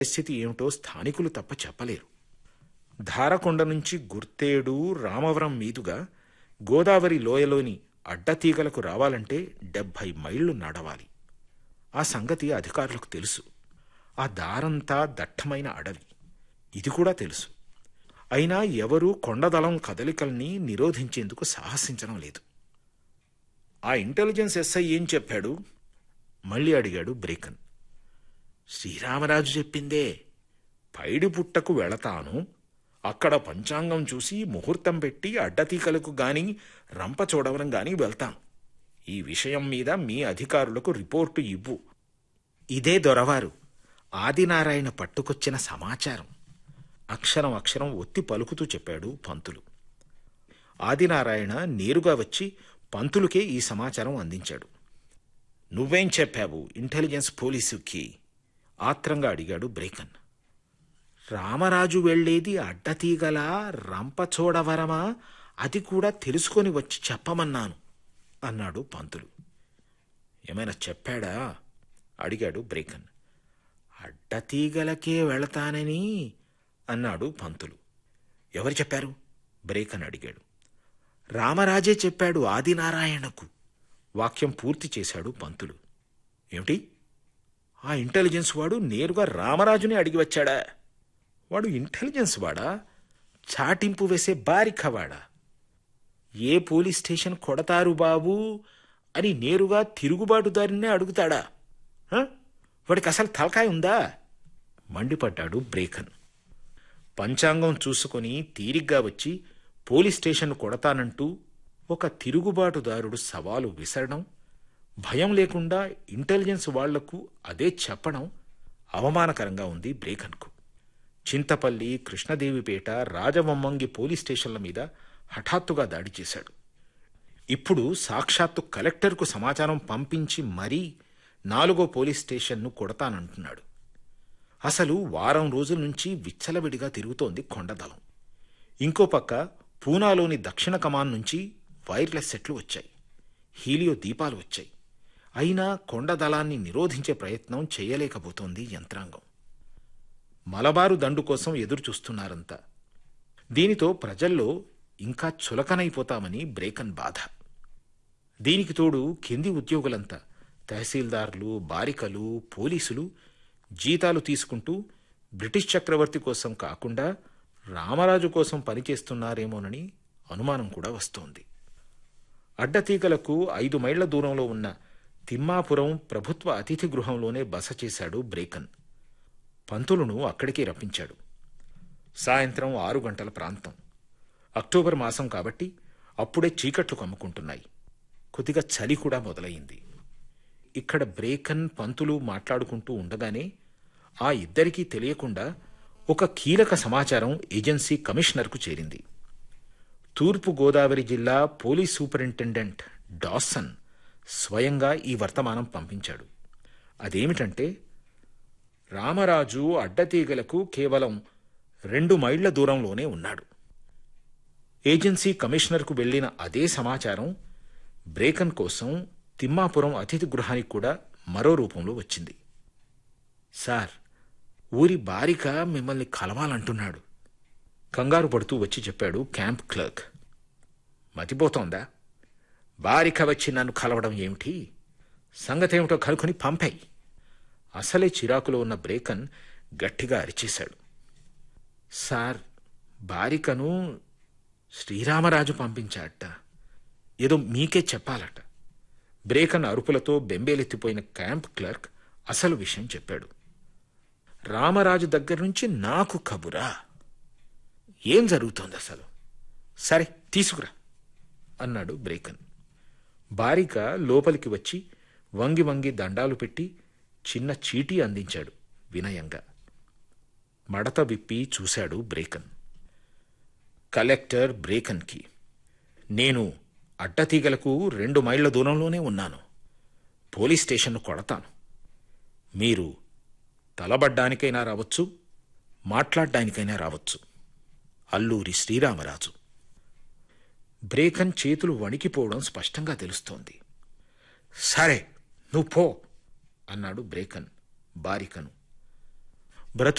పరిస్థితి ఏమిటో స్థానికులు తప్ప చెప్పలేరు ధారకొండ నుంచి గుర్తేడు రామవరం మీదుగా గోదావరి లోయలోని అడ్డతీగలకు రావాలంటే డెబ్భై మైళ్ళు నడవాలి ఆ సంగతి అధికారులకు తెలుసు ఆ దారంతా దట్టమైన అడవి ఇది కూడా తెలుసు అయినా ఎవరూ కొండదళం కదలికల్ని నిరోధించేందుకు సాహసించడం లేదు ఆ ఇంటెలిజెన్స్ ఎస్ఐ ఏం చెప్పాడు మళ్ళీ అడిగాడు బ్రేకన్ శ్రీరామరాజు చెప్పిందే పైడి పుట్టకు వెళతాను అక్కడ పంచాంగం చూసి ముహూర్తం పెట్టి అడ్డతీకలకు గాని రంప చూడవరం గాని వెళ్తాను ఈ విషయం మీద మీ అధికారులకు రిపోర్టు ఇవ్వు ఇదే దొరవారు ఆదినారాయణ పట్టుకొచ్చిన సమాచారం అక్షరం అక్షరం ఒత్తి పలుకుతూ చెప్పాడు పంతులు ఆదినారాయణ నేరుగా వచ్చి పంతులుకే ఈ సమాచారం అందించాడు నువ్వేం చెప్పావు ఇంటెలిజెన్స్ పోలీసుకి ఆత్రంగా అడిగాడు బ్రేకన్ రామరాజు వెళ్లేది అడ్డతీగలా రంపచోడవరమా అది కూడా తెలుసుకొని వచ్చి చెప్పమన్నాను అన్నాడు పంతులు ఏమైనా చెప్పాడా అడిగాడు బ్రేకన్ అడ్డతీగలకే వెళతానని అన్నాడు పంతులు ఎవరు చెప్పారు బ్రేకన్ అడిగాడు రామరాజే చెప్పాడు ఆదినారాయణకు వాక్యం పూర్తి చేశాడు పంతులు ఏమిటి ఆ ఇంటెలిజెన్స్ వాడు నేరుగా రామరాజుని అడిగి వచ్చాడా వాడు ఇంటెలిజెన్స్ వాడా చాటింపు వేసే బారికవాడా ఏ పోలీస్ స్టేషన్ కొడతారు బాబూ అని నేరుగా తిరుగుబాటుదారినే అడుగుతాడా హ? వాడికి అసలు తలకాయ ఉందా మండిపడ్డాడు బ్రేకన్ పంచాంగం చూసుకొని తీరిగ్గా వచ్చి పోలీస్ స్టేషన్ కొడతానంటూ ఒక తిరుగుబాటుదారుడు సవాలు విసరడం భయం లేకుండా ఇంటెలిజెన్స్ వాళ్లకు అదే చెప్పడం అవమానకరంగా ఉంది బ్రేకన్కు చింతపల్లి కృష్ణదేవిపేట రాజవమ్మంగి పోలీస్ స్టేషన్ల మీద హఠాత్తుగా దాడి చేశాడు ఇప్పుడు సాక్షాత్తు కలెక్టర్కు సమాచారం పంపించి మరీ నాలుగో పోలీస్ స్టేషన్ను కొడతానంటున్నాడు అసలు వారం రోజుల నుంచి విచ్చలవిడిగా తిరుగుతోంది కొండదళం ఇంకో పక్క పూనాలోని దక్షిణ కమాన్ నుంచి వైర్లెస్ సెట్లు వచ్చాయి హీలియో దీపాలు వచ్చాయి అయినా కొండదళాన్ని నిరోధించే ప్రయత్నం చేయలేకపోతోంది యంత్రాంగం మలబారు దండు కోసం ఎదురు చూస్తున్నారంతా దీనితో ప్రజల్లో ఇంకా చులకనైపోతామని బ్రేకన్ బాధ దీనికి తోడు కింది ఉద్యోగులంతా తహసీల్దార్లు బారికలు పోలీసులు జీతాలు తీసుకుంటూ బ్రిటిష్ చక్రవర్తి కోసం కాకుండా రామరాజు కోసం పనిచేస్తున్నారేమోనని అనుమానం కూడా వస్తోంది అడ్డతీగలకు ఐదు మైళ్ల దూరంలో ఉన్న తిమ్మాపురం ప్రభుత్వ అతిథి గృహంలోనే బస చేశాడు బ్రేకన్ పంతులును అక్కడికి రప్పించాడు సాయంత్రం ఆరు గంటల ప్రాంతం అక్టోబర్ మాసం కాబట్టి అప్పుడే చీకట్లు కమ్ముకుంటున్నాయి కొద్దిగా చలి కూడా మొదలైంది ఇక్కడ బ్రేకన్ పంతులు మాట్లాడుకుంటూ ఉండగానే ఆ ఇద్దరికీ తెలియకుండా ఒక కీలక సమాచారం ఏజెన్సీ కమిషనర్కు చేరింది తూర్పు గోదావరి జిల్లా పోలీస్ సూపరింటెండెంట్ డాసన్ స్వయంగా ఈ వర్తమానం పంపించాడు అదేమిటంటే రామరాజు అడ్డతీగలకు కేవలం రెండు మైళ్ల దూరంలోనే ఉన్నాడు ఏజెన్సీ కమిషనర్కు వెళ్లిన అదే సమాచారం బ్రేకన్ కోసం తిమ్మాపురం అతిథి గృహానికి కూడా మరో రూపంలో వచ్చింది సార్ ఊరి బారిక మిమ్మల్ని కలవాలంటున్నాడు కంగారు పడుతూ వచ్చి చెప్పాడు క్యాంప్ క్లర్క్ మతిపోతోందా బారిక వచ్చి నన్ను కలవడం ఏమిటి సంగతేమిటో కనుకొని పంపాయి అసలే చిరాకులో ఉన్న బ్రేకన్ గట్టిగా అరిచేశాడు సార్ బారికను శ్రీరామరాజు పంపించాట ఏదో మీకే చెప్పాలట బ్రేకన్ అరుపులతో బెంబేలెత్తిపోయిన క్యాంప్ క్లర్క్ అసలు విషయం చెప్పాడు రామరాజు దగ్గర నుంచి నాకు కబురా ఏం జరుగుతోంది అసలు సరే తీసుకురా అన్నాడు బ్రేకన్ బారిక లోపలికి వచ్చి వంగి వంగి దండాలు పెట్టి చిన్న చీటీ అందించాడు వినయంగా మడత విప్పి చూశాడు బ్రేకన్ కలెక్టర్ బ్రేకన్కి నేను అడ్డతీగలకు రెండు మైళ్ల దూరంలోనే ఉన్నాను పోలీస్ స్టేషన్ను కొడతాను మీరు తలబడ్డానికైనా రావచ్చు మాట్లాడ్డానికైనా రావచ్చు అల్లూరి శ్రీరామరాజు బ్రేకన్ చేతులు వణికిపోవడం స్పష్టంగా తెలుస్తోంది సరే నువ్వు పో అన్నాడు బ్రేకన్ బారికను బ్రతు